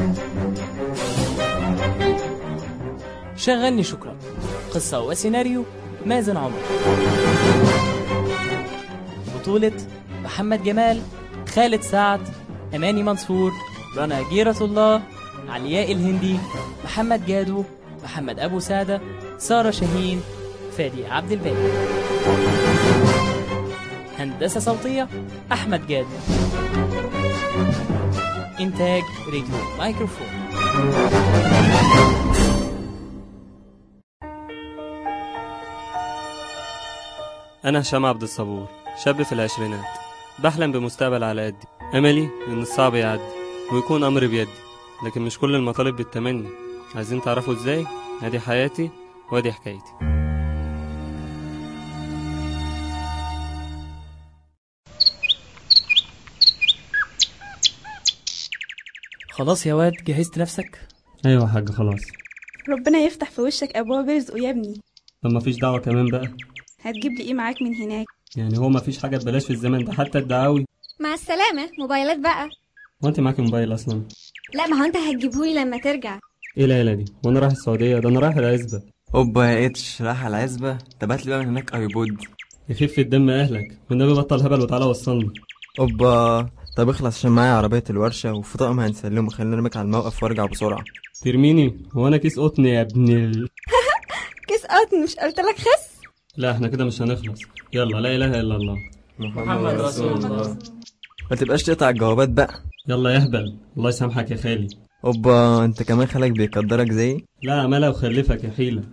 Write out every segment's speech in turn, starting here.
شغلني شكرا قصة وسيناريو مازن عمر بطولة محمد جمال خالد سعد أماني منصور رنا جيرة الله علياء الهندي محمد جادو محمد أبو سادة سارة شاهين فادي عبد الباقي هندسة صوتية أحمد جاد إنتاج راديو مايكروفون أنا هشام عبد الصبور شاب في العشرينات بحلم بمستقبل على قدي أملي إن الصعب يعدي ويكون أمر بيدي لكن مش كل المطالب بالتمني عايزين تعرفوا إزاي؟ أدي حياتي وأدي حكايتي خلاص يا واد جهزت نفسك أيوة يا حاج خلاص ربنا يفتح في وشك ابواب رزقه يا ابني طب مفيش دعوة كمان بقى هتجيب لي ايه معاك من هناك يعني هو مفيش حاجة ببلاش في الزمن ده حتى الدعاوي مع السلامة موبايلات بقى وأنت معاكي موبايل أصلا لا ما هو انت هتجيبهولي لما ترجع إيه العيلة دي؟ وأنا رايح السعودية ده أنا رايح العزبة اوبا يا اتش رايح على العزبة طب هات لي بقى من هناك ايبود يخف الدم أهلك والنبي بطل هبل وتعالى وصلني اوبا طب اخلص عشان معايا عربية الورشة وفي طقم هنسلمه خلينا نرميك على الموقف وارجع بسرعة ترميني هو أنا كيس قطن يا ابن ال... كيس قطن مش قلت لك خس لا احنا كده مش هنخلص يلا لا إله إلا الله محمد رسول الله ما تبقاش تقطع الجوابات بقى يلا يا اهبل الله يسامحك يا خالي اوبا انت كمان خالك بيقدرك زيي لا عمالة وخلفك يا حيلة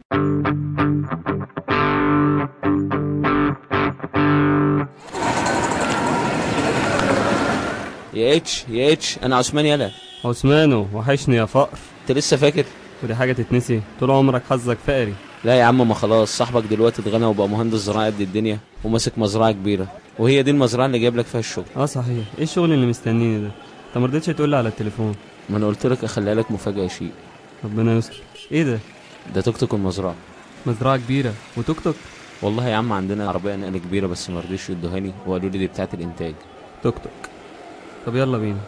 يا اتش يا اتش انا عثمان يلا عثمانو وحشني يا فقر انت لسه فاكر ودي حاجة تتنسي طول عمرك حظك فقري لا يا عم ما خلاص صاحبك دلوقتي اتغنى وبقى مهندس زراعي قد الدنيا وماسك مزرعه كبيره وهي دي المزرعه اللي جايب لك فيها الشغل اه صحيح ايه الشغل اللي مستنيني ده انت ما رضيتش تقول لي على التليفون ما انا قلت لك اخليها لك مفاجاه يا شيء ربنا يستر ايه ده ده توك توك المزرعه مزرعة كبيرة وتوك توك والله يا عم عندنا عربيه نقل كبيره بس ما رضيش يدوهاني وقالوا لي دي بتاعه الانتاج توك توك طب يلا بينا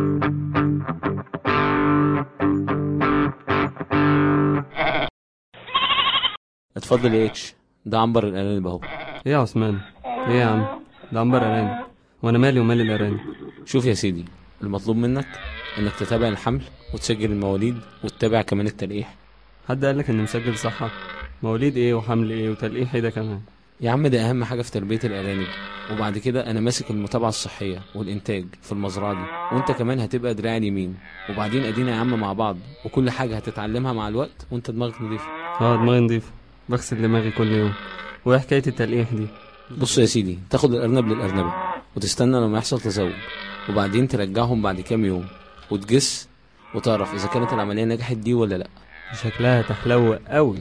اتفضل يا اتش ده عنبر الارانب اهو ايه يا عثمان ايه يا عم ده عنبر ارانب وانا مالي ومال الارانب شوف يا سيدي المطلوب منك انك تتابع الحمل وتسجل المواليد وتتابع كمان التلقيح حد قال لك اني مسجل صحة مواليد ايه وحمل ايه وتلقيح ايه ده كمان يا عم ده اهم حاجه في تربيه الارانب وبعد كده انا ماسك المتابعه الصحيه والانتاج في المزرعه دي وانت كمان هتبقى دراعي اليمين وبعدين ادينا يا عم مع بعض وكل حاجه هتتعلمها مع الوقت وانت دماغك نضيفه اه دماغي نضيفة بغسل دماغي كل يوم وايه حكاية التلقيح دي بص يا سيدي تاخد الارنب للارنبه وتستنى لما يحصل تزوج وبعدين ترجعهم بعد كام يوم وتجس وتعرف اذا كانت العمليه نجحت دي ولا لا شكلها تحلو قوي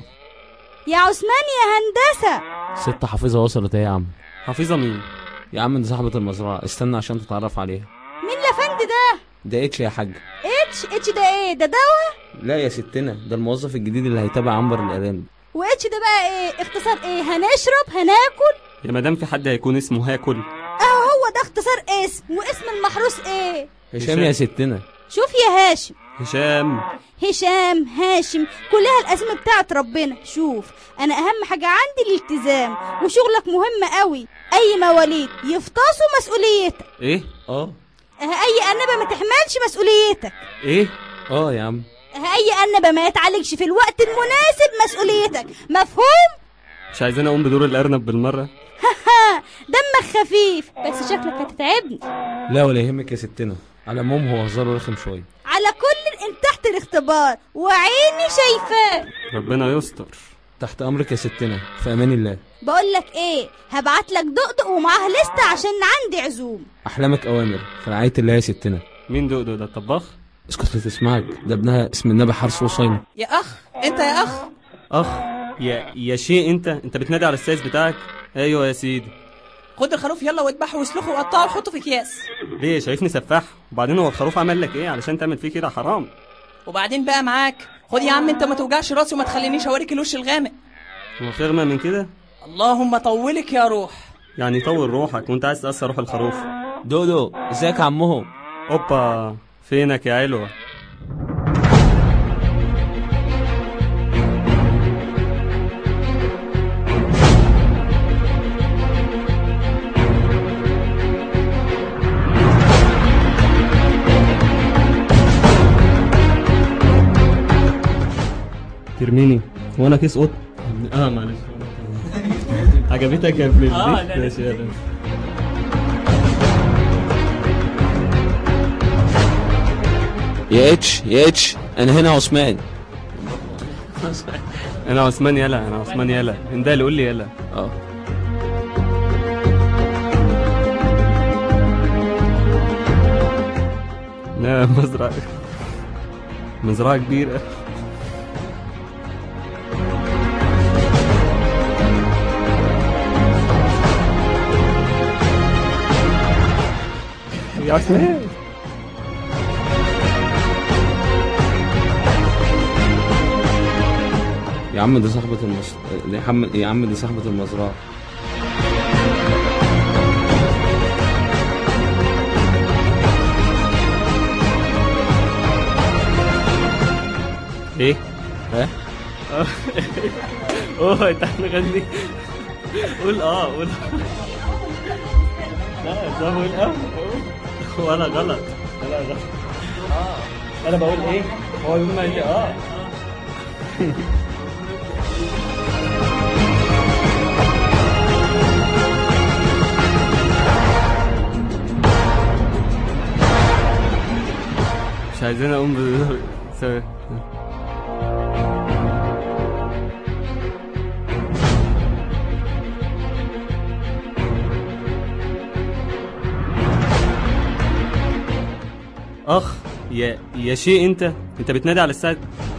يا عثمان يا هندسة ست حافظه وصلت ايه يا عم حفيظة مين يا عم دي صاحبه المزرعه استنى عشان تتعرف عليها مين الافندي ده ده اتش يا حاج اتش اتش ده ايه ده دواء لا يا ستنا ده الموظف الجديد اللي هيتابع عنبر الارانب واتش ده بقى ايه اختصار ايه هنشرب هناكل يا مدام في حد هيكون اسمه هاكل اهو هو ده اختصار اسم واسم المحروس ايه هشام يا ستنا شوف يا هاشم هشام هشام هاشم كلها الاسماء بتاعت ربنا شوف انا اهم حاجه عندي الالتزام وشغلك مهم قوي اي مواليد يفطسوا مسؤوليتك ايه اه اه اي انبه ما تحملش مسؤوليتك ايه اه يا عم اه اي انبه ما يتعالجش في الوقت المناسب مسؤوليتك مفهوم مش عايزين اقوم بدور الارنب بالمرة ها دمك خفيف بس شكلك هتتعبني لا ولا يهمك يا ستنا على العموم هو هزار رخم شويه على كل انت تحت الاختبار وعيني شايفاك ربنا يستر تحت امرك يا ستنا في امان الله بقول لك ايه هبعت لك دقدق ومعاه لستة عشان عندي عزوم احلامك اوامر في رعايه الله يا ستنا مين دقدق ده الطباخ اسكت لا تسمعك ده ابنها اسم النبي حرس وصين يا اخ انت يا اخ اخ يا يا شيء انت انت بتنادي على السايس بتاعك ايوه يا سيدي خد الخروف يلا واذبحه واسلخه وقطعه وحطه في اكياس ليه شايفني سفاح وبعدين هو الخروف عمل لك ايه علشان تعمل فيه كده حرام وبعدين بقى معاك خد يا عم انت ما توجعش راسي وما تخلينيش اوريك الوش الغامق هو في اغنى من كده اللهم طولك يا روح يعني طول روحك وانت عايز تأثر روح الخروف دودو ازيك يا عمهم اوبا فينك يا علوة ترميني وانا كيس قط اه معلش عجبتك يا ابن آه، الزيت لا، لا. ماشي يلا يا اتش يا اتش انا هنا عثمان انا عثمان يلا انا عثمان يلا انت اللي قول لي يلا اه لا مزرعة مزرعة كبيرة يا عثمان يا عم دي صاحبة المص... يا عم يا عم دي صاحبة المزرعة ايه ها اوه انت هتغني قول اه قول لا ده بقول اه وانا غلط انا غلط اه انا بقول ايه هو يقول ما لي اه مش عايزين اقوم ب ثواني. اخ يا يا شيء انت انت بتنادي على الساعه